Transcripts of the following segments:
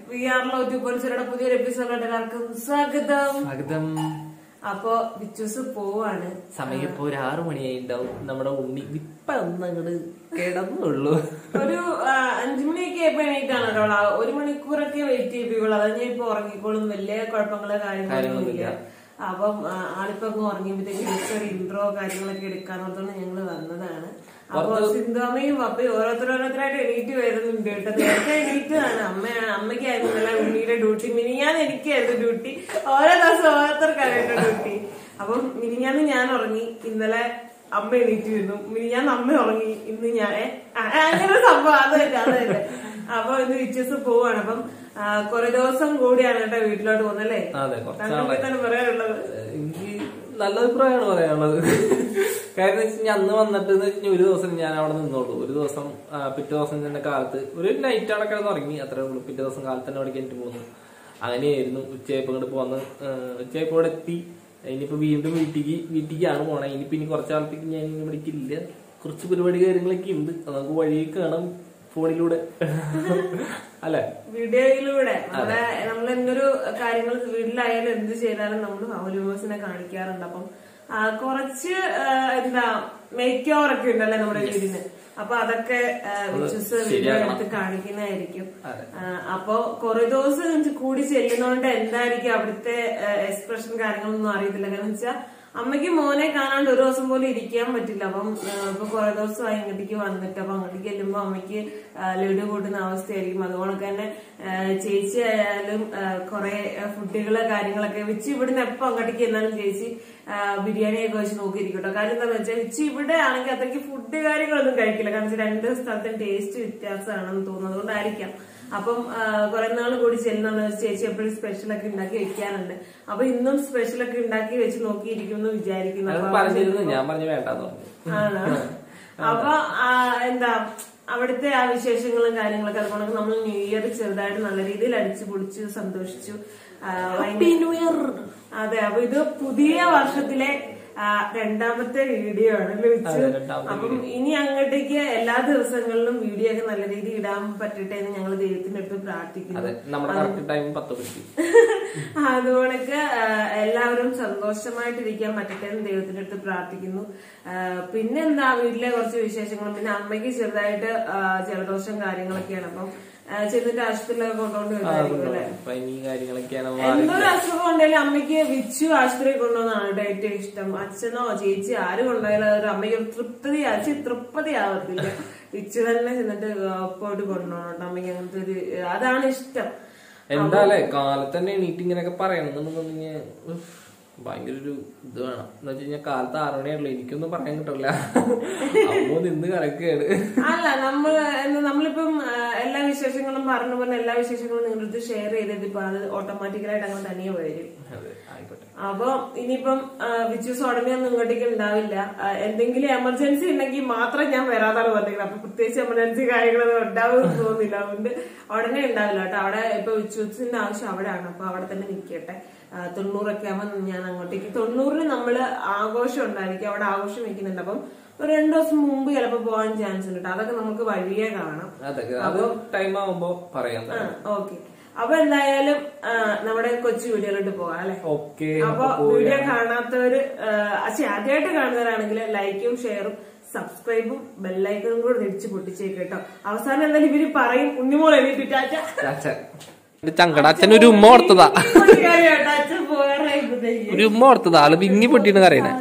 V are law to point പുതിയൊരു എപ്പിസോഡിലോട്ട് എല്ലാവർക്കും സ്വാഗതം സ്വാഗതം അപ്പൊ വിച്ചൂസ് പോവാണ് സമയം ഇപ്പൊ ഒരു ആറു മണിയായിണ്ടാവും നമ്മുടെ ഉണ്ണി ഇപ്പൊ ഒന്ന് അങ്ങോട്ട് കിടന്നുള്ളൂ ഒരു ആ, അഞ്ചു മണിയൊക്കെ ആയപ്പോ എണീറ്റാണ് കേട്ടോ അവള്. ആ, ഒരു മണിക്കൂറൊക്കെ വെയിറ്റ് ചെയ്യിപ്പിക്കുള്ളൂ അത് ഞാൻ ഇപ്പൊ ഉറങ്ങിക്കോളും വലിയ കുഴപ്പങ്ങളോ കാര്യങ്ങളൊന്നും ഇല്ല അപ്പം ആ, ആളിപ്പോ അങ്ങ് ഉറങ്ങിയപ്പോഴത്തേക്ക് ജസ്റ്റ് ഒരു ഇൻട്രോ കാര്യങ്ങളൊക്കെ എടുക്കാന്നോർത്താണ് ഞങ്ങള് വന്നതാണ് അപ്പൊ സിന്ധുമ്മയും പപ്പയും ഓരോരുത്തരോരോരുത്തരായിട്ട് എണീറ്റ് വരുന്നുണ്ട് കേട്ടോ നേരത്തെ എണീറ്റതാണ് അമ്മ അമ്മയ്ക്കായിരുന്നു ഇന്നലെ ഉണ്ണിയുടെ ഡ്യൂട്ടി മിനിഞ്ഞാന്ന് എനിക്കായിരുന്നു ഡ്യൂട്ടി ഓരോ ദിവസം ഓരോരുത്തർക്കാണ് കേട്ടോ ഡ്യൂട്ടി അപ്പം മിനിഞ്ഞാന്ന് ഞാൻ ഉറങ്ങി ഇന്നലെ അമ്മ എണീറ്റ് വരുന്നു മിനിഞ്ഞാന്ന് അമ്മ ഉറങ്ങി ഇന്ന് ഞാൻ ഏ, ആ, അങ്ങനെ ഒരു സംഭവം അത് തന്നെ അത് തന്നെ അപ്പൊ ഇന്ന് വിച്ചസ് പോവാണ് അപ്പം ആ, കുറെ ദിവസം കൂടിയാണ് കേട്ടോ വീട്ടിലോട്ട് പോകുന്നല്ലേ അതെ കുറച്ച് താങ്കൾക്ക് തന്നെ പറയാനുള്ളത് എനിക്ക് നല്ല അഭിപ്രായമാണ് പറയാനുള്ളത് കാര്യം എന്ന് വെച്ചാൽ അന്ന് വന്നിട്ട് എന്ന് വെച്ചാൽ ഒരു ദിവസം ഞാൻ അവിടെ നിന്നോളൂ ഒരു ദിവസം ആ, പിറ്റേ ദിവസം തന്നെ കാലത്ത് ഒരു നൈറ്റ് അവിടെ കിടന്ന് ഉറങ്ങി അത്രേ ഉള്ളൂ പിറ്റേ ദിവസം കാലത്ത് തന്നെ അവിടെ എനിക്ക് പോകുന്നു അങ്ങനെയായിരുന്നു ഉച്ചയായപ്പോ ഇങ്ങോട്ട് പോന്ന് ഉച്ചയായപ്പോ ഇവിടെ എത്തി ഇനിയിപ്പോ വീണ്ടും വീട്ടിക്ക് വീട്ടിലേക്കാണ് പോണേ ഇനിയിപ്പോ ഇനി കുറച്ച് കാലത്തേക്ക് ഞാൻ ഇവിടേക്ക് ഇല്ല കുറച്ച് പരിപാടി കാര്യങ്ങളൊക്കെ ഉണ്ട് അത് നമുക്ക് വഴി കാണാം ഫോണിലൂടെ അല്ലെ വീഡിയോയിലൂടെ നമ്മളെ നമ്മൾ എന്തൊരു കാര്യങ്ങൾ വീട്ടിലായാലും എന്ത് ചെയ്താലും നമ്മൾ ഫൗലോവേഴ്സിനെ കാണിക്കാറുണ്ട് അപ്പം ആ, കുറച്ച് ആ, എന്താ മേക്ക് ഓവർ ഒക്കെ ഉണ്ടല്ലേ നമ്മുടെ വീടിന് അപ്പൊ അതൊക്കെ വിശ്വസ് വീഡിയോ എടുത്ത് കാണിക്കുന്നതായിരിക്കും ആ, അപ്പൊ കുറെ ദിവസം കൂടി ചെല്ലുന്നോണ്ട് എന്തായിരിക്കും അവിടുത്തെ എക്സ്പ്രഷൻ കാര്യങ്ങളൊന്നും അറിയത്തില്ല കാരണം വെച്ചാൽ അമ്മയ്ക്ക് മോനെ കാണാണ്ട് ഒരു ദിവസം പോലും ഇരിക്കാൻ പറ്റില്ല അപ്പം ആ, ഇപ്പൊ കുറെ ദിവസമായി ഇങ്ങോട്ടേക്ക് വന്നിട്ട് അപ്പൊ അങ്ങോട്ടേക്ക് ചെല്ലുമ്പോ അമ്മയ്ക്ക് ആ, ലഡു കൂട്ടുന്ന അവസ്ഥയായിരിക്കും അതുകൊണ്ട് തന്നെ ആ, ചേച്ചി ആയാലും ആ, കുറെ ഫുഡുകള് കാര്യങ്ങളൊക്കെ വെച്ച് ഇവിടുന്ന് എപ്പോ അങ്ങോട്ടേക്ക് എന്നാലും ചേച്ചി ആ, ബിരിയാണിയൊക്കെ വെച്ച് നോക്കിയിരിക്കട്ടോ കാര്യം എന്താണെന്ന് വെച്ചാൽ വെച്ച് ഇവിടെ ആണെങ്കിൽ അത്രയ്ക്ക് ഫുഡ് കാര്യങ്ങളൊന്നും കഴിക്കില്ല കാരണം വെച്ചാൽ രണ്ട് സ്ഥലത്തും ടേസ്റ്റ് വ്യത്യാസമാണെന്ന് തോന്നുന്നത് അതുകൊണ്ടായിരിക്കാം അപ്പം ആ, കുറെ നാൾ കൂടി ചെല്ലുന്ന ചേച്ചി എപ്പോഴും സ്പെഷ്യലൊക്കെ ഉണ്ടാക്കി വെക്കാറുണ്ട് അപ്പൊ ഇന്നും സ്പെഷ്യലൊക്കെ ഉണ്ടാക്കി വെച്ച് നോക്കിയിരിക്കുമെന്ന് വിചാരിക്കുന്നു അത് അപ്പൊ പറഞ്ഞിരുന്നു ഞാൻ പറഞ്ഞു വേണ്ടെന്ന് പറഞ്ഞു ആണോ അപ്പൊ ആ, എന്താ അവിടുത്തെ ആ വിശേഷങ്ങളും കാര്യങ്ങളൊക്കെ അതുകൊണ്ട് നമ്മൾ ന്യൂ ഇയർ ചെറുതായിട്ട് നല്ല രീതിയിൽ അടിച്ചു പൊളിച്ചു സന്തോഷിച്ചു ആ, ഭയങ്കര- അതെ അപ്പൊ ഇത് പുതിയ വർഷത്തിലെ ആ, രണ്ടാമത്തെ വീഡിയോ ആണ് അല്ലേ വിച്ചു? അതെ, രണ്ടാമത്തെ അപ്പം ഇനി അങ്ങോട്ടേക്ക് എല്ലാ ദിവസങ്ങളിലും വീഡിയോ ഒക്കെ നല്ല രീതിയിൽ ഇടാൻ പറ്റട്ടെ എന്ന് ഞങ്ങൾ ദൈവത്തിന്റെ അടുത്ത് പ്രാർത്ഥിക്കുന്നു അതെ നമ്മുടെ കറക്റ്റ് ടൈം പത്ത് മണിക്ക് അതുകൊണ്ടൊക്കെ ആ, എല്ലാവരും സന്തോഷമായിട്ടിരിക്കാൻ പറ്റട്ടെ എന്ന് ദൈവത്തിന്റെ അടുത്ത് പ്രാർത്ഥിക്കുന്നു ആ, പിന്നെന്താ വീട്ടിലെ കുറച്ച് വിശേഷങ്ങളും പിന്നെ അമ്മയ്ക്ക് ചെറുതായിട്ട് ആ, ജലദോഷം കാര്യങ്ങളൊക്കെയാണ് അപ്പം ആ, ചെന്നിട്ട് ആശുപത്രിയിലൊക്കെ കൊണ്ടുകൊണ്ട് വരുമായിരിക്കും അല്ലെ പനി കാര്യങ്ങളൊക്കെയാണ് എന്തൊരു അസുഖം ഉണ്ടെങ്കിലും അമ്മയ്ക്ക് വിച്ചു ആശുപത്രി കൊണ്ടുവന്നാണ് കേട്ടോ ഏറ്റവും ഇഷ്ടം അച്ഛനോ ചേച്ചി ആര് കൊണ്ടുപോയാലും അതൊരു അമ്മയ്ക്ക് ഒരു തൃപ്തി അച്ഛൻ തൃപ്തി ആവത്തില്ല വിച്ചു തന്നെ ചെന്നിട്ട് പോയിട്ട് കൊണ്ടുപോകണം കേട്ടോ അമ്മയ്ക്ക് അങ്ങനത്തെ ഒരു അതാണ് ഇഷ്ടം എന്താല്ലേ കാലത്ത് തന്നെ എണീറ്റ് ഇങ്ങനെയൊക്കെ പറയണമെന്നുണ്ടെങ്കിൽ ഭയങ്കര ഒരു ഇത് വേണം എന്ന് വെച്ച് കഴിഞ്ഞാൽ കാലത്ത് ആറ് മണിയാണല്ലോ എനിക്കൊന്നും പറയാൻ കിട്ടില്ല അമ്മ നിന്ന് കറക്കുകയാണ് അല്ല നമ്മൾ എന്താ നമ്മളിപ്പം ആ, എല്ലാ വിശേഷങ്ങളും പറഞ്ഞു പറഞ്ഞ എല്ലാ വിശേഷങ്ങളും നിങ്ങളുടെ അടുത്ത് ഷെയർ ചെയ്തത് ഇപ്പൊ അത് ഓട്ടോമാറ്റിക്കലായിട്ട് അങ്ങനെ തനിയെ വരും അതെ ആയിക്കോട്ടെ അപ്പൊ ഇനിയിപ്പം വിച്ചൂസ് ഉടനെ ഒന്നും ഇങ്ങോട്ടേക്ക് ഉണ്ടാവില്ല ആ, എന്തെങ്കിലും എമർജൻസി ഉണ്ടെങ്കിൽ മാത്രം ഞാൻ വരാതാണ് പറഞ്ഞത് അപ്പൊ പ്രത്യേകിച്ച് എമർജൻസി കാര്യങ്ങളൊന്നും ഉണ്ടാവുമെന്ന് തോന്നുന്നില്ല അതുകൊണ്ട് ഉടനെ ഉണ്ടാവില്ല കേട്ടോ അവിടെ ഇപ്പൊ വിച്ചൂസിന്റെ ആവശ്യം അവിടെയാണ് അപ്പൊ അവിടെ തന്നെ നിൽക്കട്ടെ ആ, തൊണ്ണൂറൊക്കെ ആവുമ്പോൾ ഞാൻ അങ്ങോട്ടേക്ക് തൊണ്ണൂറിന് നമ്മള് ആഘോഷം ഉണ്ടായിരിക്കും അവിടെ ആഘോഷം വെക്കുന്നുണ്ട് അപ്പം ഒരു രണ്ടു ദിവസം മുമ്പ് ചിലപ്പോ പോകാൻ ചാൻസ് ഉണ്ട് കേട്ടോ അതൊക്കെ നമുക്ക് വഴിയേ കാണാം അതൊക്കെ അത് ടൈം ആവുമ്പോ പറയാം ഓക്കെ അപ്പൊ എന്തായാലും ആ, നമ്മുടെ കൊച്ചു വീഡിയോയിലോട്ട് പോകാം അല്ലെ ഓക്കെ അപ്പൊ വീഡിയോ കാണാത്തവര് പക്ഷെ ആദ്യമായിട്ട് കാണുന്നവരാണെങ്കിൽ ലൈക്കും ഷെയറും സബ്സ്ക്രൈബും ബെല്ലൈക്കണും കൂടെ തിരിച്ച് പൊട്ടിച്ചേക്ക് കേട്ടോ അവസാനം എന്തായാലും ഇവര് പറയും ഉണ്ണിമോൾ എണീറ്റ് ടാറ്റ ചങ്കട അച്ഛൻ ഒരു ഉമ്മ ഓർത്തതാ അച്ഛൻ പോകാറായപ്പോഴത്തേക്ക് ഒരു ഉമ്മ ഓർത്തതാ ആള് വിങ്ങി പൊട്ടിന്ന് കറിയണേ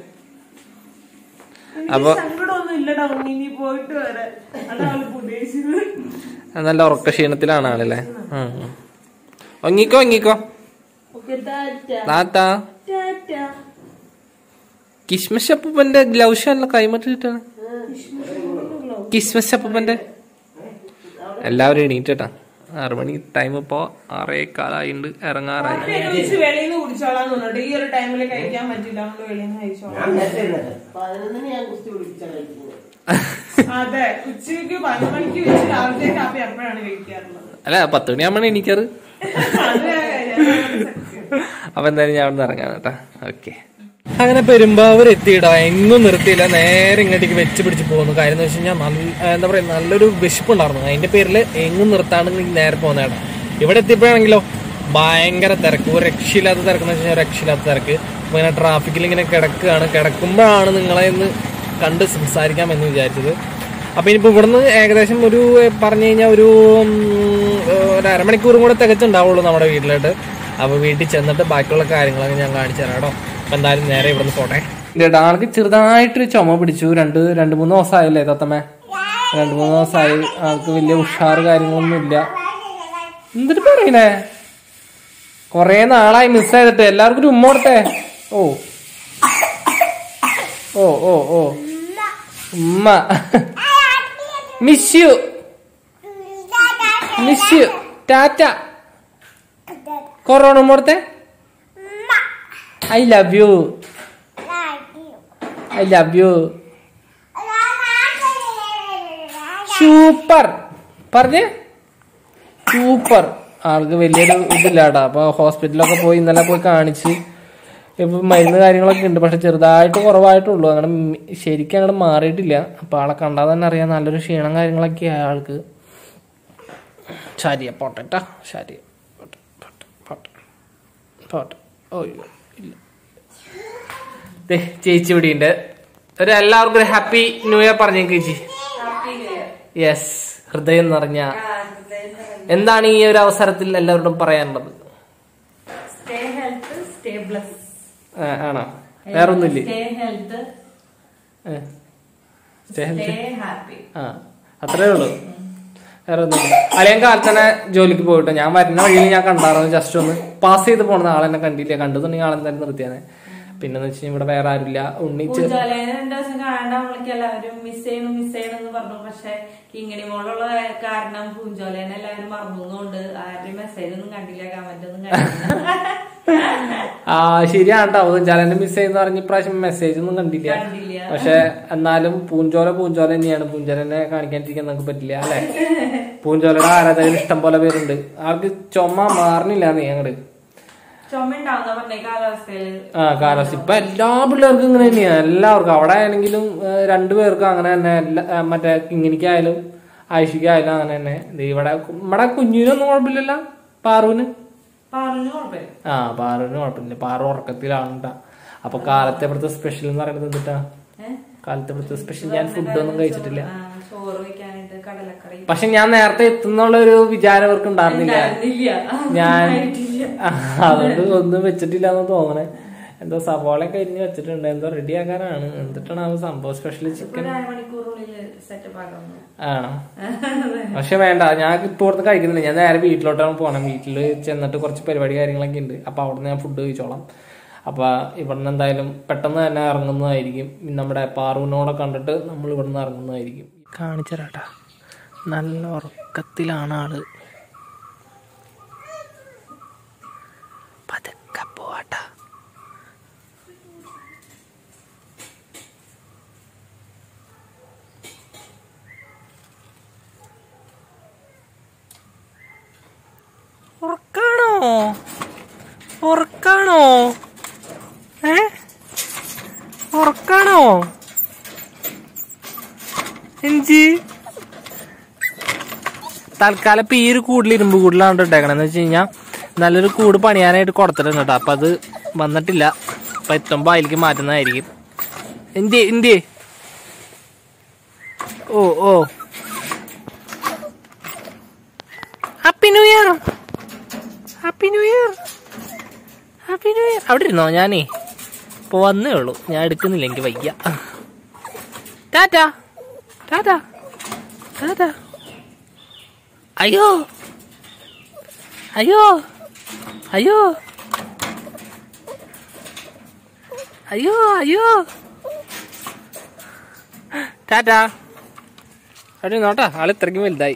എനിക്ക് സങ്കടമൊന്നും ഇല്ലടാ ഉണ്ണി നീ പോയിട്ട് വരാൻ അതാണ് ഉദ്ദേശിച്ചത് നല്ല ഉറക്ക ക്ഷീണത്തിലാണ് ആളല്ലേ ഉം, ഉം. ഒങ്ങിക്കോ ഒങ്ങിക്കോ ഓക്കെ ടാറ്റ താത്താ ടാറ്റ കിസ്മസ് അപ്പൂപ്പന്റെ ഗ്ലൗസ് അല്ല കൈമട്ടിട്ടാണ് കിസ്മസ് അപ്പൂപ്പന്റെ എല്ലാവരും എണീറ്റട്ടാ ആറു മണി ടൈം ഇപ്പോ ആറേ കാലായിണ്ട് ഇറങ്ങാറായി വെളിയിൽ നിന്ന് കുടിച്ചോളാന്ന് പറഞ്ഞിട്ട് ഈ ഒരു ടൈമിൽ കഴിക്കാൻ പറ്റില്ല അതുകൊണ്ട് വെളിയിൽ നിന്ന് കഴിച്ചോളാം പതിനൊന്നിന് ഞാൻ കുസ്തി പിടിച്ചാണ് കഴിക്കുന്നത് അതെ ഉച്ചയ്ക്ക് പതിനൊന്ന് മണിക്ക് വെച്ച് രാവിലത്തെ കാപ്പി അപ്പോഴാണ് കഴിക്കാറുള്ളത് അല്ല പത്ത് മണിയാകുമ്പോൾ എണീക്കാറ് അത് ഞാൻ- അപ്പൊ എന്തായാലും ഞാൻ അവിടെ നിന്ന് ഇറങ്ങാം കേട്ടാ ഓക്കെ അങ്ങനെ പെരുമ്പാവൂർ എത്തിയിടാ എങ്ങും നിർത്തിയില്ല നേരെ ഇങ്ങോട്ടേക്ക് വെച്ച് പിടിച്ച് പോകുന്നു കാര്യം എന്ന് വെച്ച് കഴിഞ്ഞാൽ നല്ല എന്താ പറയാ നല്ലൊരു വിശപ്പുണ്ടായിരുന്നു അതിന്റെ പേരിൽ എങ്ങും നിർത്താണ്ട് നേരെ പോകുന്നേടാ ഇവിടെ എത്തിയപ്പോഴാണെങ്കിലോ ഭയങ്കര തിരക്ക് ഒരു രക്ഷയില്ലാത്ത തിരക്ക് എന്ന് വെച്ചാൽ രക്ഷയില്ലാത്ത തിരക്ക് അപ്പൊ ഇങ്ങനെ ട്രാഫിക്കിൽ ഇങ്ങനെ കിടക്കുകയാണ് കിടക്കുമ്പോഴാണ് നിങ്ങളെ ഇന്ന് കണ്ട് സംസാരിക്കാമെന്ന് വിചാരിച്ചത് അപ്പൊ ഇനിയിപ്പോ ഇവിടുന്ന് ഏകദേശം ഒരു ഏഹ്, പറഞ്ഞു കഴിഞ്ഞാൽ ഒരു ഉം, ഒരു അരമണിക്കൂറും കൂടെ തികച്ചുണ്ടാവുള്ളൂ നമ്മുടെ വീട്ടിലോട്ട് അപ്പൊ വീട്ടിൽ ചെന്നിട്ട് ബാക്കിയുള്ള കാര്യങ്ങളൊക്കെ ഞാൻ കാണിച്ചു തരാം കേട്ടോ അപ്പൊ എന്തായാലും നേരെ ഇവിടുന്ന് പോട്ടെ ആൾക്ക് ചെറുതായിട്ടൊരു ചുമ പിടിച്ചു രണ്ട് രണ്ട് മൂന്ന് ദിവസമായില്ലേ തത്തമ്മേ രണ്ട് മൂന്ന് ദിവസമായി ആൾക്ക് വലിയ ഉഷാറ് കാര്യങ്ങളൊന്നും ഇല്ല എന്തിട്ട് പറയണേ കൊറേ നാളായി മിസ് ചെയ്തിട്ട് എല്ലാവർക്കും ഒരു ഉമ്മ കൊടുത്തേ ഓ ഓ ഓ ഓ ഉമ്മ മിസ് യു മിസ് യു ടാറ്റ കൊറോണ ഉമ്മ കൊടുത്തേ I love you I love you super പറഞ്ഞേ സൂപ്പർ ആൾക്ക് വലിയൊരു ഇതില്ലാട്ടാ അപ്പൊ ഹോസ്പിറ്റലൊക്കെ പോയി ഇന്നലെ പോയി കാണിച്ച് ഇപ്പൊ മരുന്ന് കാര്യങ്ങളൊക്കെ ഉണ്ട് പക്ഷെ ചെറുതായിട്ട് കുറവായിട്ടുള്ളൂ അങ്ങനെ മി- ശരിക്കും അങ്ങോട്ട് മാറിയിട്ടില്ല അപ്പൊ ആളെ കണ്ടാൽ തന്നെ അറിയാം നല്ലൊരു ക്ഷീണം കാര്യങ്ങളൊക്കെ ആൾക്ക് ശരിയാ പോട്ടെട്ടാ ശരിയാ പോട്ടെ പോട്ടെ പോട്ടെ പോട്ടെ ഓ ഇല്ല ദേ, ചേച്ചി ഇവിടെ ഉണ്ട് ഒരു എല്ലാവർക്കും ഒരു ഹാപ്പി ന്യൂ ഇയർ പറഞ്ഞു ചേച്ചി യെസ് ഹൃദയം നിറഞ്ഞ എന്താണ് ഈ ഒരു അവസരത്തിൽ എല്ലാവരോടും പറയാനുള്ളത് സ്റ്റേ ഹെൽത്ത് സ്റ്റേ ബ്ലസ് ആ, ആണോ വേറൊന്നുമില്ലേ സ്റ്റേ ഹെൽത്ത് ഏ. Stay healthy. സ്റ്റേ ഹാപ്പി ആ അത്രേ ഉള്ളൂ വേറെ ഒന്നുമില്ല അളിയൻ കാലത്തന്നെ ജോലിക്ക് പോയിട്ട് ഞാൻ വരുന്ന വഴിയിൽ ഞാൻ കണ്ടായിരുന്നു ജസ്റ്റ് ഒന്ന് പാസ് ചെയ്ത് പോണത് ആളെന്നെ കണ്ടില്ല കണ്ടതുണ്ടെങ്കിൽ ആളെന്തായാലും നിർത്തിയാനെ പിന്നെന്ന് വെച്ച് കഴിഞ്ഞാൽ ഇവിടെ വേറെ ആരുമില്ല ഉണ്ണിച്ച് പൂജാലയെ രണ്ടു ദിവസം കാണാൻ നമ്മൾക്ക് എല്ലാവരും മിസ് ചെയ്യണം മിസ് ചെയ്യണം എന്ന് പറഞ്ഞു പക്ഷെ കിങ്ങിണി മോളുള്ള കാരണം പൂഞ്ചോലേനെ എല്ലാവരും മറന്നുകൊണ്ട് ആരുടെയും മെസ്സേജ് ഒന്നും കണ്ടില്ല കമന്റ് ഒന്നും കണ്ടില്ല ആ ശരിയാണ് കേട്ടോ ഉദഞ്ചാലന്റെ മിസ് ചെയ്തെന്ന് പറഞ്ഞ ഇപ്രാവശ്യം മെസ്സേജ് ഒന്നും കണ്ടില്ല കണ്ടില്ല. പക്ഷെ എന്നാലും പൂഞ്ചോല പൂഞ്ചോല തന്നെയാണ് പൂഞ്ചോലനെ കാണിക്കാണ്ടിരിക്കാൻ നമുക്ക് പറ്റില്ല അല്ലെ പൂഞ്ചോലയുടെ ആരാധകർ ഇഷ്ടം പോലെ പേരുണ്ട് ആൾക്ക് ചുമ മാറണില്ല നീ അങ്ങട് ചുമ ഉണ്ടാവുന്ന പറഞ്ഞ കാലാവസ്ഥയില് ആ കാലാവസ്ഥ ഇപ്പൊ എല്ലാ പിള്ളേർക്കും ഇങ്ങനെ തന്നെയാ എല്ലാവർക്കും അവിടെ ആണെങ്കിലും ഏഹ്, രണ്ടുപേർക്കും അങ്ങനെ തന്നെ എല്ലാ ഏഹ്, മറ്റേ കിങ്ങിനിക്കായാലും ആയിഷിക്കായാലും അങ്ങനെ തന്നെ ദേ ഇവിടെ നമ്മുടെ കുഞ്ഞിനൊന്നും കുഴപ്പമില്ലല്ലോ പാറുവിന് പറഞ്ഞു കുഴപ്പമില്ല ആ പാറുവിന് കുഴപ്പമില്ല പാറു ഉറക്കത്തിലാണ് ട്ടാ. അപ്പൊ കാലത്തെ ഇവിടുത്തെ സ്പെഷ്യൽ എന്ന് പറയുന്നത് എന്തിട്ടാ ഏഹ്? കാലത്തെ ഇവിടുത്തെ സ്പെഷ്യൽ ഞാൻ ഫുഡൊന്നും കഴിച്ചിട്ടില്ല ആ, ചോറ് വെക്കാനായിട്ട് കടലക്കറി പക്ഷെ ഞാൻ നേരത്തെ എത്തുന്നുള്ള ഒരു വിചാരം അവർക്ക് ഉണ്ടായിരുന്നില്ല ഉണ്ടായിരുന്നില്ല. ഞാൻ ആയിട്ടില്ല. ആ, അതുകൊണ്ട് ഒന്നും വെച്ചിട്ടില്ല എന്ന് തോന്നണേ എന്തോ സവാളയൊക്കെ അരിഞ്ഞ് വെച്ചിട്ടുണ്ട് എന്തോ റെഡി ആക്കാനാണ് എന്നിട്ടാണ് ആ സംഭവം സ്പെഷ്യൽ ചിക്കൻ ഒരു അരമണിക്കൂറിനുള്ളിൽ സെറ്റപ്പ് ആക്കണം ആണോ പക്ഷെ വേണ്ട ഞാൻ ഇപ്പൊ ഇവിടുന്ന് കഴിക്കുന്നില്ല ഞാൻ നേരെ വീട്ടിലോട്ടാണ് പോകണം വീട്ടിൽ ചെന്നിട്ട് കുറച്ച് പരിപാടി കാര്യങ്ങളൊക്കെ ഉണ്ട് അപ്പൊ അവിടുന്ന് ഞാൻ ഫുഡ് കഴിച്ചോളാം അപ്പൊ ഇവിടുന്ന് എന്തായാലും പെട്ടെന്ന് തന്നെ ഇറങ്ങുന്നതായിരിക്കും നമ്മുടെ പാറുവിനോടെ കണ്ടിട്ട് നമ്മൾ ഇവിടുന്ന് ഇറങ്ങുന്നതായിരിക്കും കാണിച്ചരാട്ടാ നല്ല ഉറക്കത്തിലാണ് ആള് പതുക്കെ പോവാട്ടാ ഉറക്കാണോ ഉറക്കാണോ ഏ ഉറക്കാണോ എഞ്ചി തൽക്കാലം ഇപ്പൊ ഈ ഒരു കൂടിൽ ഇരുമ്പ് കൂടിലാണ് ഇട്ടേക്കണേ എന്ന് വെച്ച് കഴിഞ്ഞാൽ നല്ലൊരു കൂട് പണിയാനായിട്ട് കൊടുത്തിട്ടുണ്ട് കേട്ടോ അപ്പൊ അത് വന്നിട്ടില്ല അപ്പൊ എത്തുമ്പോ അതിലേക്ക് മാറ്റുന്നതായിരിക്കും എന്തി എന്തി ഓ ഓ happy new year happy new year happy new year അവിടെ ഇരുന്നോ ഞാനേ ഇപ്പൊ വന്നേ ഉള്ളൂ ഞാൻ എടുക്കുന്നില്ല എനിക്ക് വയ്യ ടാറ്റാ ടാറ്റാ ടാറ്റാ അയ്യോ അയ്യോ അയ്യോ അയ്യോ അയ്യോ ടാറ്റാ അവിടെ നോട്ടാ ആള് ഇത്രയ്ക്കും വലുതായി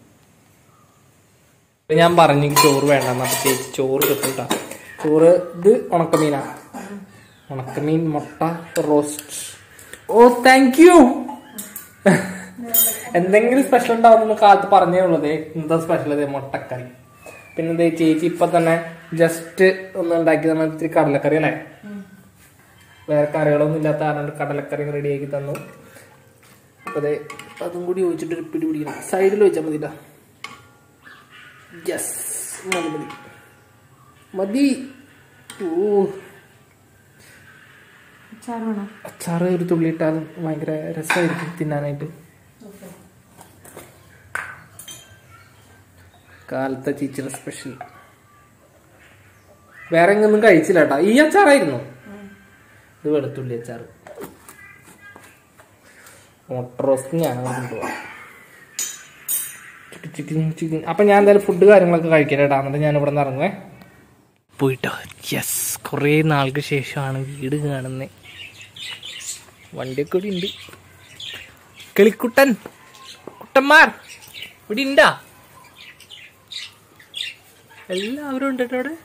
ഇപ്പൊ ഞാൻ പറഞ്ഞു ചോറ് വേണ്ടെന്ന് അപ്പൊ ചേച്ചി ചോറ് കിട്ടും ചോറ് ഇത് ഉണക്കമീനാ ഉണക്കമീൻ മുട്ട റോസ്റ്റ് ഓ താങ്ക് യു എന്തെങ്കിലും സ്പെഷ്യൽ ഉണ്ടാവുന്ന കാലത്ത് പറഞ്ഞേ ഉള്ളത് എന്താ സ്പെഷ്യൽ അതെ മുട്ടക്കറി പിന്നെ ദേ ചേച്ചി ഇപ്പൊ തന്നെ ജസ്റ്റ് ഒന്ന് ഉണ്ടാക്കി തന്നെ ഇത്തിരി കടലക്കറി അല്ലേ വേറെ കറികളൊന്നും ഇല്ലാത്ത കാരണം കടലക്കറി റെഡിയാക്കി തന്നു അപ്പൊ ദേ അതും കൂടി ഒഴിച്ചിട്ട് ഒരു പിടി പിടിക്കണം സൈഡിൽ വെച്ചാൽ മതിട്ടോ യെസ് മതി മതി മതി ഓ ചാറാണോ അച്ചാറ് ഒരു തുള്ളി ഇട്ടാലും ഭയങ്കര രസമായിരിക്കും തിന്നാനായിട്ട് കാലത്തെ ടീച്ചർ സ്പെഷ്യൽ വേറെ എങ്ങൊന്നും കഴിച്ചില്ല കേട്ടോ ഈ അച്ചാറായിരുന്നു ഇത് വെളുത്തുള്ളി അച്ചാറ് മുട്ട റോസ്റ്റ് ഞാൻ കൊണ്ടുപോവാം ചിക്കൻ ചിക്കൻ ചിക്കൻ അപ്പൊ ഞാൻ എന്തായാലും ഫുഡ് കാര്യങ്ങളൊക്കെ കഴിക്കാം കേട്ടോ എന്നിട്ട് ഞാൻ ഇവിടെ നിന്ന് ഇറങ്ങുവേ പോയിട്ടോ യെസ് കുറേ നാൾക്ക് ശേഷമാണ് വീട് കാണുന്നത് വണ്ടിയൊക്കെ ഇവിടെ ഉണ്ട് കിളിക്കുട്ടൻ കുട്ടന്മാർ ഇവിടെ ഉണ്ടാ എല്ലാവരും ഉണ്ട് കേട്ടോ അവിടെ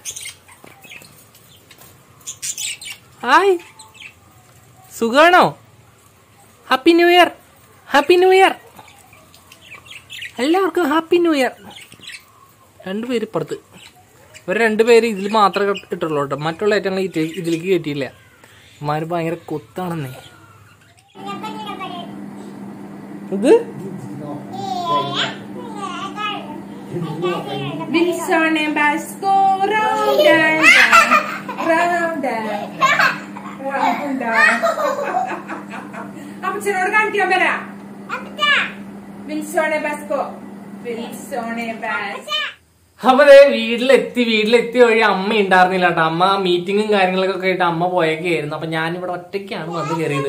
ഹായ് സുഖാണോ happy new year happy new year എല്ലാവർക്കും ഹാപ്പി ന്യൂ ഇയർ രണ്ടുപേര് ഇപ്പുറത്ത് ഇവർ രണ്ടുപേര് ഇതിൽ മാത്രമേ ഇട്ടുള്ളൂ കേട്ടോ മറ്റുള്ള ഐറ്റങ്ങൾ ഇതിലേക്ക് കയറ്റിയില്ല അമ്മാര് ഭയങ്കര കൊത്താണെന്നേ ഇത് Wilson and Basco round and round and round and അപ്പച്ചനോട് കാണിക്കാൻ പറ വിൽസോണെ ബാസ്കോ വിൽസോണെ ബാസ് അപ്പൊ ദേ വീട്ടിലെത്തി വീട്ടിലെത്തിയ വഴി അമ്മ ഉണ്ടായിരുന്നില്ല കേട്ടോ അമ്മ മീറ്റിങ്ങും കാര്യങ്ങളൊക്കെ ആയിട്ട് അമ്മ പോയൊക്കെയായിരുന്നു അപ്പൊ ഞാൻ ഇവിടെ ഒറ്റയ്ക്കാണ് വന്ന് കയറിയത്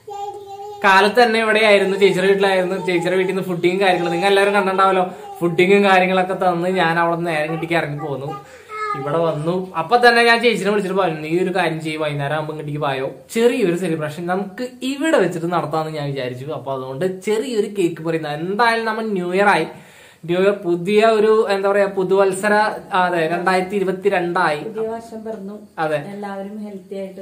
കാലത്ത് തന്നെ ഇവിടെ ആയിരുന്നു ചേച്ചിയുടെ വീട്ടിലായിരുന്നു ചേച്ചിയുടെ വീട്ടിൽ നിന്ന് ഫുഡിങ്ങും കാര്യങ്ങളും നിങ്ങൾ എല്ലാവരും കണ്ടിട്ടുണ്ടാവല്ലോ ഫുഡിങ്ങും കാര്യങ്ങളൊക്കെ തന്ന് ഞാൻ അവിടെ നിന്ന് നേരം കിട്ടിക്ക് ഇറങ്ങി പോന്നു ഇവിടെ വന്നു അപ്പൊ തന്നെ ഞാൻ ചേച്ചിനെ വിളിച്ചിട്ട് പറഞ്ഞു നീ ഒരു കാര്യം ചെയ്യും വൈകുന്നേരം ആകുമ്പോൾ ഇങ്ങോട്ടേക്ക് പോയോ ചെറിയൊരു സെലിബ്രേഷൻ നമുക്ക് ഇവിടെ വെച്ചിട്ട് നടത്താമെന്ന് ഞാൻ വിചാരിച്ചു അപ്പൊ അതുകൊണ്ട് ചെറിയൊരു കേക്ക് പറയുന്നത് എന്തായാലും നമ്മൾ ന്യൂ ഇയർ ആയി ന്യൂ ഇയർ പുതിയ ഒരു എന്താ പറയാ പുതുവത്സര അതെ രണ്ടായിരത്തി ഇരുപത്തി രണ്ടായി പുതിയ വർഷം പിറന്നു അതെ എല്ലാവരും ഹെൽത്തി ആയിട്ട്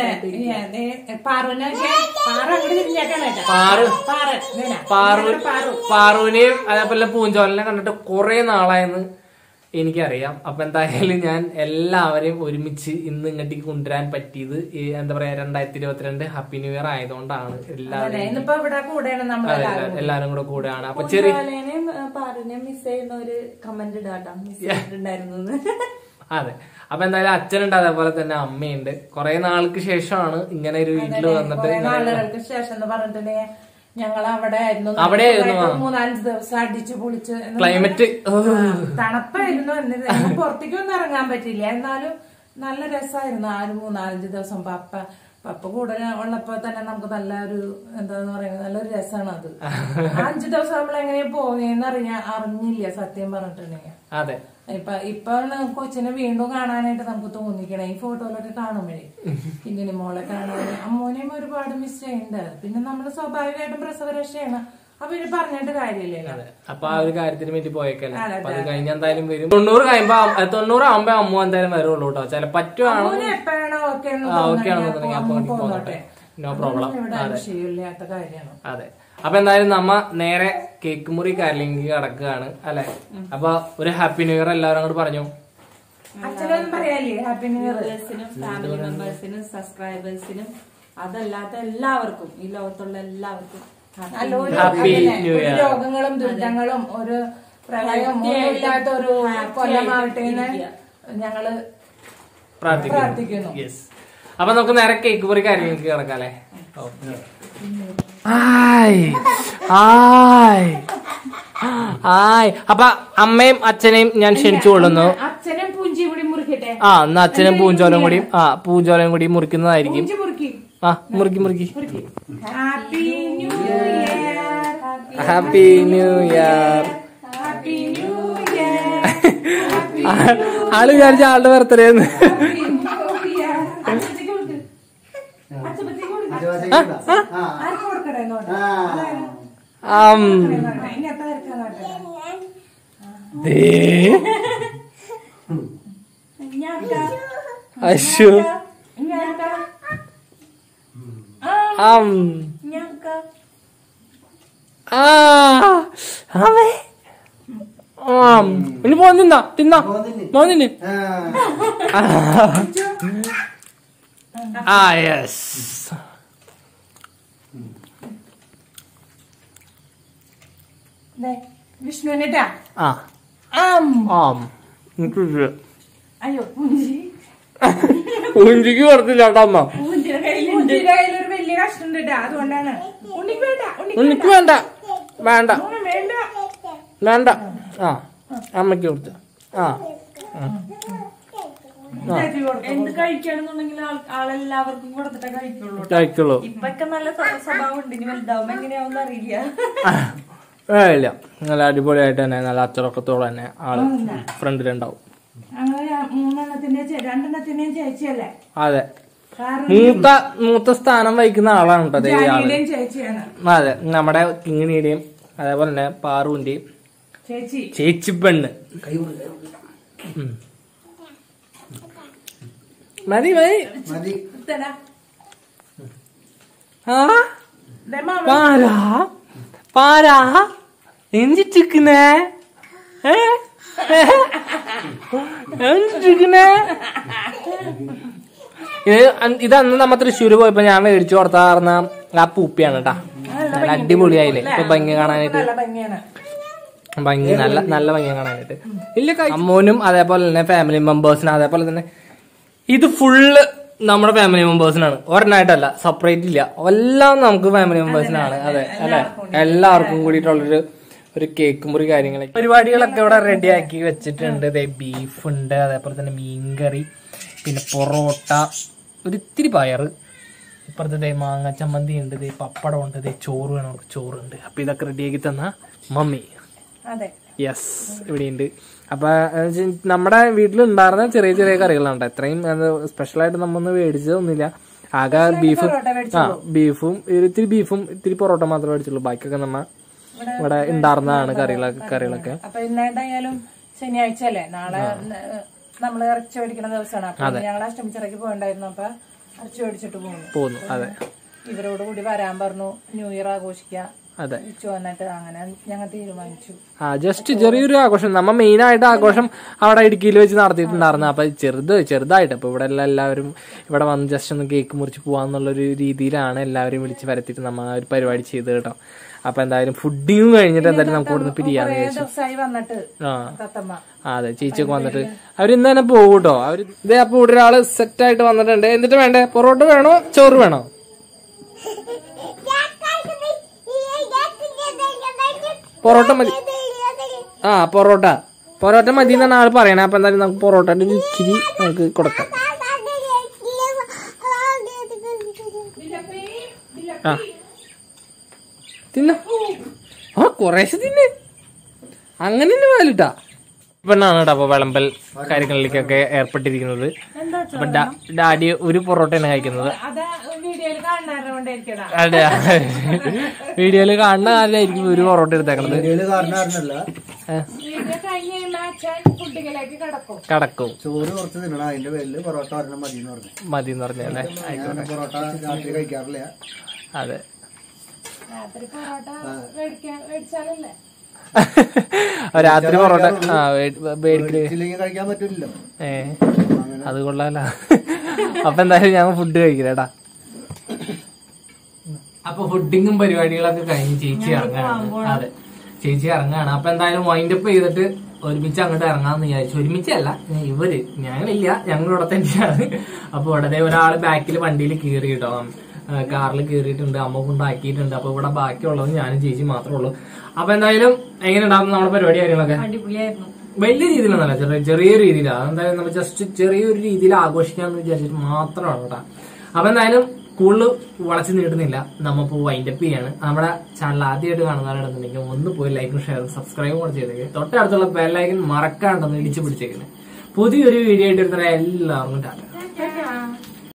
അതെ പാറുവിനെ പാറ അങ്ങോട്ട് തിരിഞ്ഞേക്കാണ് പാറു പാറ പാറു പാറുവിനെയും അതേപോലെ പൂഞ്ചോലിനെ കണ്ടിട്ട് കുറെ നാളായെന്ന് എനിക്കറിയാം അപ്പൊ എന്തായാലും ഞാൻ എല്ലാവരെയും ഒരുമിച്ച് ഇന്ന് ഇങ്ങോട്ടേക്ക് കൊണ്ടുവരാൻ പറ്റിയത് ഈ എന്താ പറയാ രണ്ടായിരത്തി ഇരുപത്തിരണ്ട് ഹാപ്പി ന്യൂ ഇയർ ആയതുകൊണ്ടാണ് എല്ലാവരും ഇന്നിപ്പോ ഇവിടെ കൂടെയാണ് നമ്മൾ അതെ, എല്ലാവരും കൂടെ കൂടെയാണ് അപ്പൊ ചെറിയ പൂഞ്ചോലേനെയും പാറിനെയും മിസ് ചെയ്യുന്ന ഒരു കമന്റ് ഇടാട്ടോ മിസ് ചെയ്തിട്ടുണ്ടായിരുന്നു അതെ അപ്പൊ എന്തായാലും അച്ഛനുണ്ട് അതേപോലെ തന്നെ അമ്മയുണ്ട് കുറെ നാൾക്ക് ശേഷമാണ് ഇങ്ങനെ ഒരു വീട്ടിൽ വന്നിട്ട് കുറെ ഇങ്ങനെ നാളുകൾക്ക് ശേഷം എന്ന് പറഞ്ഞിട്ടുണ്ടെങ്കിൽ ഞങ്ങൾ അവിടെ ആയിരുന്നു അവിടെയായിരുന്നു, ആ. മൂന്നാലഞ്ച് ദിവസം അടിച്ചു പൊളിച്ച് എന്ന് ക്ലൈമറ്റ് തണുപ്പായിരുന്നു എന്നിട്ട് പുറത്തേക്കൊന്നും ഇറങ്ങാൻ പറ്റില്ല എന്നാലും നല്ല രസമായിരുന്നു ആ ഒരു മൂന്നാലഞ്ച് ദിവസം പപ്പ പപ്പ കൂടെ ഉള്ളപ്പോ തന്നെ നമുക്ക് നല്ല ഒരു എന്താന്ന് പറയുന്നത് നല്ലൊരു രസമാണ് അത് ആ അഞ്ചു ദിവസം നമ്മൾ എങ്ങനെയാ പോകുന്നതെന്ന് അറിഞ്ഞ അറിഞ്ഞില്ല സത്യം പറഞ്ഞിട്ടുണ്ടെങ്കിൽ അതെ ഇപ്പൊ ഇപ്പൊ കൊച്ചിനെ വീണ്ടും കാണാനായിട്ട് നമുക്ക് തോന്നിക്കണേ ഈ ഫോട്ടോയിലൊക്കെ കാണുമ്പോഴേ ഇങ്ങനെ മോളെ കാണാൻ അമ്മോനെയും ഒരുപാട് മിസ് ചെയ്യുന്നുണ്ട് പിന്നെ നമ്മള് സ്വാഭാവികമായിട്ടും പ്രസവരക്ഷയാണ് അപ്പൊ ഇത് പറഞ്ഞിട്ട് കാര്യമില്ലല്ലോ അതെ അപ്പൊ ആ ഒരു കാര്യത്തിന് വേണ്ടി പോയേക്കല്ലേ അപ്പൊ അത് കഴിഞ്ഞ എന്തായാലും വരും തൊണ്ണൂറ് കഴിയുമ്പോ അം- തൊണ്ണൂറ് ആകുമ്പോ അമ്മ എന്തായാലും വരുള്ളൂ കേട്ടോ ചില പറ്റുവാണോ അമ്മൂന് എപ്പോഴാണോ ഓക്കെ ആ ഓക്കെ ആണെന്നുണ്ടെങ്കിൽ അപ്പൊ അങ്ങോട്ട് പോന്നോട്ടെ നോ പ്രോബ്ലം ഇവിടെ വിഷയമില്ലാത്ത കാര്യമാണ് അതെ അപ്പൊ എന്തായാലും നമ്മ നേരെ കേക്ക് മുറി കാര്യത്തിലേക്ക് കടക്കുകയാണ് അല്ലെ അപ്പൊ ഒരു ഹാപ്പി ന്യൂ ഇയർ എല്ലാവരും അങ്ങോട്ട് പറഞ്ഞു അച്ഛനൊന്നും പറയാല്ലേ ഹാപ്പി ന്യൂ ഇയർ വ്യൂവേഴ്സിനും ഫാമിലി മെമ്പേഴ്സിനും സബ്സ്ക്രൈബേഴ്സിനും അതല്ലാത്ത എല്ലാവർക്കും ഈ ലോകത്തുള്ള എല്ലാവർക്കും happy നല്ലൊരു Happy അതന്നെ, New ഒരു Year. രോഗങ്ങളും ദുരിതങ്ങളും ഒരു പ്രളയം ഒന്നും ഇല്ലാത്ത ഒരു കൊല്ലമാവട്ടെ എന്ന് ഞങ്ങള് പ്രാർത്ഥിക്കുന്നു പ്രാർത്ഥിക്കുന്നു. യെസ് അപ്പൊ നമുക്ക് നേരെ കേക്ക് മുറി കാര്യങ്ങൾക്ക് കിടക്കാം അല്ലേ ആയ് ആയ് ആയ് അപ്പൊ അമ്മയും അച്ഛനെയും ഞാൻ ക്ഷണിച്ചു കൊള്ളുന്നു അച്ഛനും പൂഞ്ചി കൂടി മുറിക്കട്ടെ ആ എന്നാ അച്ഛനും പൂഞ്ചോലയും കൂടി ആ പൂഞ്ചോലയും കൂടി മുറിക്കുന്നതായിരിക്കും പൂഞ്ചി മുറുക്കി ആ മുറുക്കി മുറുക്കി happy new year happy new year happy new year ആള് വിചാരിച്ച ആളുടെ ബർത്ത്ഡേ ന്യൂ ഇയർ അച്ഛത്തേക്ക് കൊടുക്ക് അച്ഛത്തേക്ക് കൊടുക്ക് ആർക്ക് കൊടുക്കണേ നോട്ടെ ഇനി എത്ര ആർക്കാ നോട്ടെ അശു ഇനി ആർക്കാ ആം ആ ആമേ ആം ഇനി പോ തിന്നാ തിന്നാ മോന്നിന് ആ യെസ് ദേ, വിഷ്ണുവിനിട്ടാ ആ ആം എനിക്ക് ഇല്ല. അയ്യോ പൂഞ്ചി ഉഞ്ചിക്ക് കൊടുത്തില്ല കേട്ടോ അമ്മ പൂഞ്ചിയുടെ കയ്യിലുണ്ട് കയ്യിലൊരു വലിയ കഷ്ണം ഉണ്ട് കേട്ടോ അതുകൊണ്ടാണ് ഉണ്ണിക്ക് വേണ്ട ഉണ്ണിക്ക് ഉണ്ണിക്ക് വേണ്ട വേണ്ട ഉണ്ണി വേണ്ട വേണ്ട ആ അമ്മയ്ക്ക് കൊടുത്ത ആ എന്ത് കഴിക്കണമെന്നുണ്ടെങ്കിൽ ആൾ- ആളെല്ലാവർക്കും കൊടുത്തിട്ടേ കഴിക്കുള്ളൂ ട്ടോ. കഴിക്കുള്ളൂ ഇപ്പൊക്കെ നല്ല സ്വ- സ്വഭാവം ഉണ്ട് ഇനി വലുതാവുമ്പോ എങ്ങനെയാവുന്ന അറിയില്ല ഏ ഇല്ല നല്ല അടിപൊളിയായിട്ട് തന്നെ നല്ല അച്ചടക്കത്തോടെ തന്നെ ആള് ഫ്രണ്ടിലുണ്ടാവും അങ്ങനെ മൂന്നെണ്ണത്തിന്റെ ചേ- രണ്ടെണ്ണത്തിന്റെയും ചേച്ചിയല്ലേ അതെ കാരണം മൂത്ത മൂത്ത സ്ഥാനം വഹിക്കുന്ന ആളാണ് കേട്ടോ ദേ ഈ ആള് ജാനിയുടെയും ചേച്ചിയാണ് അതെ നമ്മുടെ കിങ്ങിണിയുടെയും അതേപോലെ തന്നെ പാറുവിന്റെയും ചേച്ചി ചേച്ചി പെണ്ണ് ഉം. മതി മതി മതി തരാ. ആ ദേ മാമ പാരാ പാരാ എന്തിട്ടിരിക്കുന്നേ ഏ ഏ? എന്തിട്ടിരിക്കുന്നേ ഇത് അന്ന് ഇത് അന്ന് നമ്മ തൃശ്ശൂര് പോയപ്പോ ഞാൻ മേടിച്ചു കൊടുത്ത പറഞ്ഞ ആ പൂപ്പിയാണ് കേട്ടാ നല്ല അടിപൊളിയായില്ലേ ഇപ്പൊ ഭംഗി കാണാനായിട്ട് നല്ല ഭംഗിയാണ് ഭംഗി നല്ല നല്ല ഭംഗി കാണാനായിട്ട് ഇല്ല കൈ- അമ്മൂനും അതേപോലെ തന്നെ ഫാമിലി മെമ്പേഴ്സിനും അതേപോലെ തന്നെ ഇത് ഫുള്ള് നമ്മുടെ ഫാമിലി മെമ്പേഴ്സിനാണ് ഒരെണ്ണമായിട്ടല്ല സെപ്പറേറ്റ് ഇല്ല എല്ലാം നമുക്ക് ഫാമിലി മെമ്പേഴ്സിനാണ് അതെ അല്ലെ എല്ലാവർക്കും കൂടിയിട്ടുള്ളൊരു ഒരു കേക്ക് മുറി കാര്യങ്ങളൊക്കെ പരിപാടികളൊക്കെ ഇവിടെ റെഡിയാക്കി വെച്ചിട്ടുണ്ട് ബീഫ് ഉണ്ട് അതേപോലെ തന്നെ മീൻകറി പിന്നെ പൊറോട്ട ഒരു ഇത്തിരി പയറ് ഇപ്പുറത്ത് ദേ മാങ്ങ ചമ്മന്തി ഉണ്ട് ദേ പപ്പടം ഉണ്ട് ദേ ചോറ് വേണം അവർക്ക് ചോറുണ്ട് അപ്പൊ ഇതൊക്കെ റെഡിയാക്കി തന്ന മമ്മി അതെ യെസ് ഇവിടെയുണ്ട് അപ്പൊ എന്ന് വെച്ചാ നമ്മുടെ വീട്ടിലുണ്ടായിരുന്ന ചെറിയ ചെറിയ കറികളുണ്ട് എത്രയും സ്പെഷ്യൽ ആയിട്ട് നമ്മൊന്നും മേടിച്ചതൊന്നുമില്ല ആകെ ബീഫ് ആ ബീഫും ഒരു ഇത്തിരി ബീഫും ഇത്തിരി പൊറോട്ട മാത്രമേ മേടിച്ചുള്ളൂ ബാക്കിയൊക്കെ നമ്മ ഇവിടെ ഉണ്ടായിരുന്നതാണ് കറികളൊക്കെ കറികളൊക്കെ അപ്പൊ ഇന്ന് എന്തായാലും ശനിയാഴ്ച അല്ലേ നാളെ ന- നമ്മള് ഇറച്ചി മേടിക്കുന്ന ദിവസമാണ് അപ്പൊ ഞങ്ങൾ അഷ്ടമിച്ചിറക്കി പോകണ്ടായിരുന്നു അപ്പൊ ഇറച്ചി മേടിച്ചിട്ട് പോകുന്നു പോകുന്നു അതെ ഇവരോട് കൂടി വരാൻ പറഞ്ഞു ന്യൂ ഇയർ ആഘോഷിക്കാം അതെ തിരിച്ചു വന്നിട്ട് അങ്ങനെ ഞങ്ങൾ തീരുമാനിച്ചു ആ ജസ്റ്റ് ചെറിയൊരു ആഘോഷം നമ്മ മെയിൻ ആയിട്ട് ആഘോഷം അവിടെ ഇടുക്കിയിൽ വെച്ച് നടത്തിയിട്ടുണ്ടായിരുന്നു അപ്പൊ ചെറുത് ചെറുതായിട്ട് അപ്പൊ ഇവിടെ എല്ലാം എല്ലാവരും ഇവിടെ വന്ന് ജസ്റ്റ് ഒന്ന് കേക്ക് മുറിച്ച് പോവാന്നുള്ളൊരു രീതിയിലാണ് എല്ലാവരും വിളിച്ച് വരത്തിയിട്ട് നമ്മ ആ ഒരു പരിപാടി ചെയ്ത് കേട്ടോ അപ്പൊ എന്തായാലും ഫുഡിങ് കഴിഞ്ഞിട്ട് എന്തായാലും നമുക്ക് ഇവിടുന്ന് പിരിയാന്ന് കുറേ വിചാരിച്ചു ദിവസമായി വന്നിട്ട് ആ തത്തമ്മ ആ, അതെ ചേച്ചിയൊക്കെ വന്നിട്ട് അവർ ഇന്ന് തന്നെ പോകും കേട്ടോ അവര് ഇതേ അപ്പൊ ഇവിടെ ഒരാള് സെറ്റ് ആയിട്ട് വന്നിട്ടുണ്ട് എന്നിട്ട് വേണ്ടേ പൊറോട്ട വേണോ ചോറ് വേണോ പൊറോട്ട മതി ആ പൊറോട്ട പൊറോട്ട മതി എന്നാണ് ആള് പറയണേ അപ്പൊ എന്തായാലും നമുക്ക് പൊറോട്ടന്റെ ഒരു ഇച്ചിരി നമുക്ക് കൊടുക്കാം ആ തിന്ന ആ കുറേശ്ശെ തിന്നെ അങ്ങനെ തന്നെ പാലിട്ടാ പെണ്ണാണ് കേട്ടോ അപ്പൊ വിളമ്പൽ കാര്യങ്ങളിലേക്കൊക്കെ ഏർപ്പെട്ടിരിക്കുന്നത് അപ്പൊ ഡാ- ഡാഡി ഒരു പൊറോട്ടയാണ് കഴിക്കുന്നത് അതാ വീഡിയോയിൽ കാണുന്നവരുടെ കൊണ്ടായിരിക്കടാ അതെ വീഡിയോയില് കാണുന്ന കാലമായിരിക്കും ഒരു പൊറോട്ട എടുത്തേക്കണത് ഇതില് കാരണല്ല ഏ, വീഡിയോ കഴിഞ്ഞ് കഴിയുമ്പോ അച്ഛൻ ഫുഡിലേക്ക് കിടക്കും കടക്കും ചോറ് കുറച്ച് തിന്നണം അതിന്റെ പേരില് പൊറോട്ട ഒരെണ്ണം മതി എന്ന് പറഞ്ഞു മതി എന്ന് പറഞ്ഞല്ലേ ഞാൻ പൊറോട്ട രാത്രി കഴിക്കാറില്ല രാത്രി പൊറോട്ട മേടിക്കാൻ മേടിച്ചാലല്ലേ രാത്രി പൊറോട്ട ആ മേടിക്ക് ഇല്ലെങ്കിൽ കഴിക്കാൻ പറ്റില്ലല്ലോ ഏ അത് കൊള്ളാല അപ്പൊ എന്തായാലും ഞാൻ ഫുഡ് കഴിക്കില്ലേടാ അപ്പൊ ഫുഡിങ്ങും പരിപാടികളൊക്കെ കഴിഞ്ഞ് ചേച്ചി ഇറങ്ങാണ് അതെ ചേച്ചി ഇറങ്ങാണ് അപ്പൊ എന്തായാലും വൈൻഡ് അപ്പ് ചെയ്തിട്ട് ഒരുമിച്ച് അങ്ങോട്ട് ഇറങ്ങാന്ന് വിചാരിച്ചു ഒരുമിച്ചല്ല ഇവര് ഞങ്ങളില്ല ഞങ്ങൾ ഇവിടെ തന്നെയാണ് അപ്പൊ ഉടനെ ഒരാള് ബാക്കിൽ വണ്ടിയിൽ കയറി കേട്ടോ കാറിൽ കയറിയിട്ടുണ്ട് അമ്മ കൊണ്ടാക്കിയിട്ടുണ്ട് അപ്പൊ ഇവിടെ ബാക്കിയുള്ളത് ഞാനും ചേച്ചി മാത്രമേ ഉള്ളൂ അപ്പൊ എന്തായാലും എങ്ങനെ ഉണ്ടാകും നമ്മുടെ പരിപാടി കാര്യങ്ങളൊക്കെ അടിപൊളിയായിരുന്നു വലിയ രീതിയിലൊന്നല്ല ചെറിയ ചെറിയ രീതിയിലാണ് അതെന്തായാലും നമ്മൾ ജസ്റ്റ് ചെറിയൊരു രീതിയിൽ ആഘോഷിക്കാന്ന് വിചാരിച്ചിട്ട് മാത്രമാണ് കേട്ടോ അപ്പൊ എന്തായാലും കൂടുതൽ വളച്ചു നീട്ടുന്നില്ല നമ്മപ്പോ വൈൻഡപ്പ് ചെയ്യാണ് നമ്മുടെ ചാനൽ ആദ്യമായിട്ട് കാണുന്നവരാണെന്നുണ്ടെങ്കിൽ ഒന്ന് പോയി ലൈക്കും ഷെയറും സബ്സ്ക്രൈബും കൂടെ ചെയ്തേക്ക് തൊട്ടടുത്തുള്ള ബെല്ലൈക്കൻ മറക്കാണ്ടെന്ന് ഇടിച്ചു പിടിച്ചേക്കുന്നത് പുതിയൊരു വീഡിയോ ആയിട്ട് വരുന്ന എല്ലാവർക്കും ടാറ്റ ടാറ്റാ.